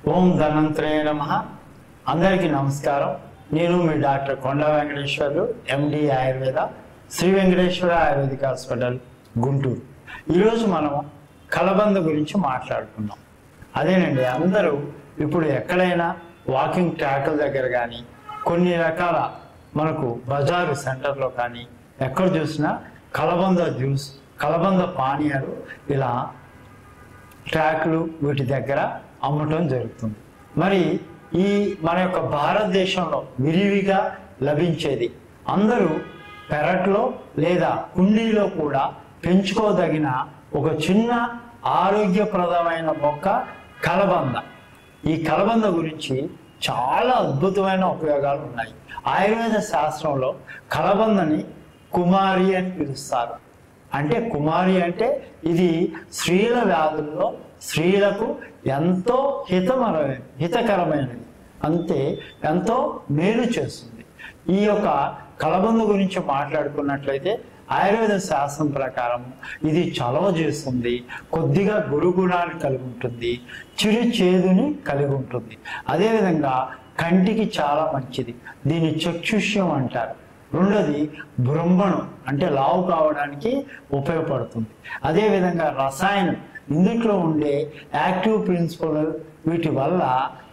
ఓం ధనంత్రయ నమ అందరికీ నమస్కారం నేను మీ doctor Konda Venkateswarlu MD Ayurveda Shri Venkateswara ayurvedic hospital Guntur ఈరోజు మనం కలబంద గురించి మాట్లాడుకుందాం అదేనండి అందరూ ఇప్పుడు ఎక్కడైనా వాకింగ్ ట్రాకుల దగ్గర కానీ కొన్ని రకాల మనకు బజారు సెంటర్లో కానీ ఎక్కడ చూసినా కలబంద జ్యూస్ కలబంద పానీయాలు ఇలా ట్రాక్లు వీటి దగ్గర అమ్మటం జరుగుతుంది మరి ఈ మన యొక్క భారతదేశంలో విరివిగా లభించేది అందరూ పెరట్లో లేదా కుండీలో కూడా పెంచుకోదగిన ఒక చిన్న ఆరోగ్యప్రదమైన మొక్క కలబంద ఈ కలబంద గురించి చాలా అద్భుతమైన ఉపయోగాలు ఉన్నాయి ఆయుర్వేద శాస్త్రంలో కలబందని కుమారి అని పిలుస్తారు అంటే కుమారి అంటే ఇది స్త్రీల వ్యాధుల్లో స్త్రీలకు ఎంతో హితమరమైన హితకరమైనది అంతే ఎంతో మేలు చేస్తుంది ఈ యొక్క కలబంద గురించి మాట్లాడుకున్నట్లయితే ఆయుర్వేద శాస్త్రం ప్రకారం ఇది చలవ చేస్తుంది కొద్దిగా గురుగుణాన్ని కలిగి ఉంటుంది చిరు చేదుని కలిగి ఉంటుంది అదేవిధంగా కంటికి చాలా మంచిది దీన్ని చక్షుష్యం అంటారు రెండోది బృంభణం అంటే లావు కావడానికి ఉపయోగపడుతుంది అదేవిధంగా రసాయనం ఇందుట్లో ఉండే యాక్టివ్ ప్రిన్సిపల్ వీటి వల్ల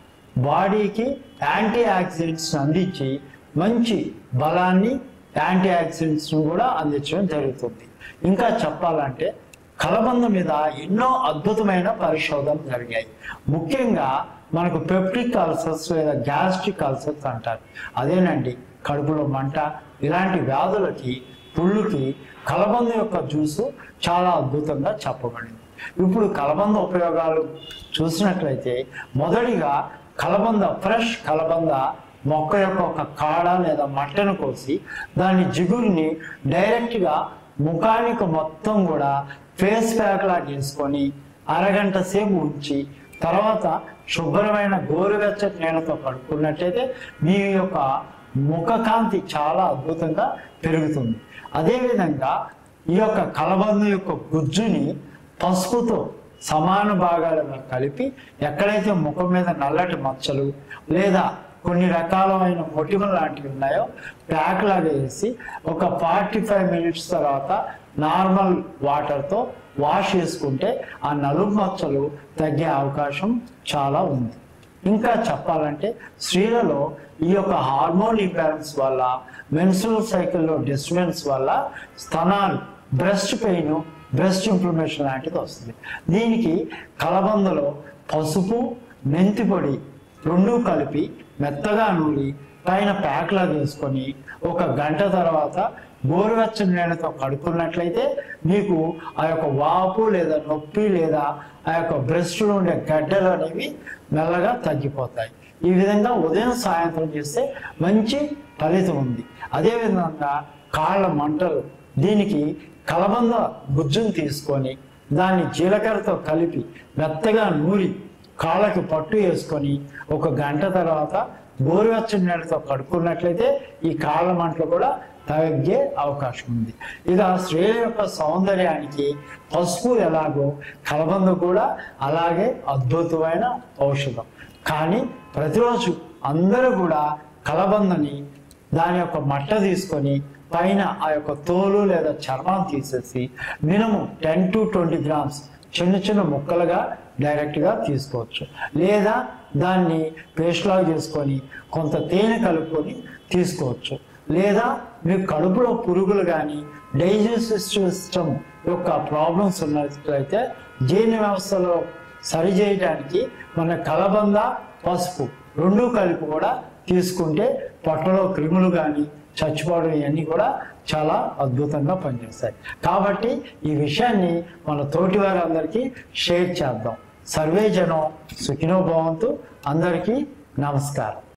బాడీకి యాంటీ ఆక్సిడెంట్స్ అందించి మంచి బలాన్ని యాంటీ ఆక్సిడెంట్స్ కూడా అందించడం జరుగుతుంది ఇంకా చెప్పాలంటే కలబంద మీద ఎన్నో అద్భుతమైన పరిశోధనలు జరిగాయి ముఖ్యంగా మనకు పెప్టిక్ అల్సర్స్ లేదా గ్యాస్ట్రిక్ అల్సర్స్ అంటారు అదేనండి కడుపులో మంట ఇలాంటి వ్యాధులకి పుళ్ళుకి కలబంద యొక్క జ్యూసు చాలా అద్భుతంగా చెప్పబడింది ఇప్పుడు కలబంద ఉపయోగాలు చూసినట్లయితే మొదటిగా కలబంద ఫ్రెష్ కలబంద మొక్క యొక్క ఒక కాడ లేదా మట్టను కోసి దాని జిగురుని డైరెక్ట్గా ముఖానికి మొత్తం కూడా ఫేస్ ప్యాక్ లాగా వేసుకొని అరగంట సేపు ఉంచి తర్వాత శుభ్రమైన గోరువెచ్చటి నీళ్ళతో కడుక్కున్నట్టయితే మీ యొక్క ముఖ కాంతి చాలా అద్భుతంగా పెరుగుతుంది అదేవిధంగా ఈ యొక్క కలబంద యొక్క గుజ్జుని పసుపుతో సమాన భాగాలుగా కలిపి ఎక్కడైతే ముఖం మీద నల్లటి మచ్చలు లేదా కొన్ని రకాలైన మొటిమలు లాంటివి ఉన్నాయో ప్యాక్ లాగా వేసి ఒక ఫార్టీ ఫైవ్ మినిట్స్ తర్వాత నార్మల్ వాటర్తో వాష్ చేసుకుంటే ఆ నలుపు మచ్చలు తగ్గే అవకాశం చాలా ఉంది ఇంకా చెప్పాలంటే స్త్రీలలో ఈ యొక్క హార్మోన్ ఇంబ్యాలెన్స్ వల్ల మెన్సురల్ సైకిల్లో డిస్టర్బెన్స్ వల్ల స్తనాలు బ్రెస్ట్ పెయిన్ బ్రెస్ట్ ఇన్ఫ్లమేషన్ లాంటిది వస్తుంది దీనికి కలబందలో పసుపు మెంతి పొడి రెండు కలిపి మెత్తగా నూరి పైన ప్యాక్లా వేసుకొని ఒక గంట తర్వాత గోరువెచ్చని నీళ్ళతో కడుక్కున్నట్లయితే మీకు ఆ యొక్క వాపు లేదా నొప్పి లేదా ఆ యొక్క బ్రెస్ట్లో ఉండే గడ్డలు అనేవి మెల్లగా తగ్గిపోతాయి ఈ విధంగా ఉదయం సాయంత్రం చేస్తే మంచి ఫలితం ఉంది అదేవిధంగా కాళ్ళ మంటలు దీనికి కలబంద గుజ్జును తీసుకొని దాన్ని జీలకర్రతో కలిపి మెత్తగా నూరి కాళ్ళకి పట్టు వేసుకొని ఒక గంట తర్వాత గోరువెచ్చని నీళ్ళతో కడుక్కున్నట్లయితే ఈ కాళ్ళ మంటలు కూడా తగ్గే అవకాశం ఉంది ఇక స్త్రీల యొక్క సౌందర్యానికి పసుపు ఎలాగో కలబంద కూడా అలాగే అద్భుతమైన ఔషధం కానీ ప్రతిరోజు అందరూ కూడా కలబందని దాని యొక్క మట్ట తీసుకొని పైన ఆ యొక్క తోలు లేదా చర్మం తీసేసి minimum ten to twenty grams చిన్న చిన్న ముక్కలుగా డైరెక్ట్గా తీసుకోవచ్చు లేదా దాన్ని పేస్ట్ లాగా చేసుకొని కొంత తేనె కలుపుకొని తీసుకోవచ్చు లేదా మీకు కడుపులో పురుగులు కానీ డైజెస్టివ్ సిస్టమ్ యొక్క ప్రాబ్లమ్స్ ఉన్నట్లయితే జీర్ణ వ్యవస్థలో సరి చేయడానికి మన కలబంద పసుపు రెండు కలిపి కూడా తీసుకుంటే పొట్టలో క్రిములు కానీ చచ్చిపోవడం ఇవన్నీ కూడా చాలా అద్భుతంగా పనిచేస్తాయి కాబట్టి ఈ విషయాన్ని మన తోటి వారందరికీ షేర్ చేద్దాం సర్వే జనం సుఖినో భవంతు అందరికీ నమస్కారం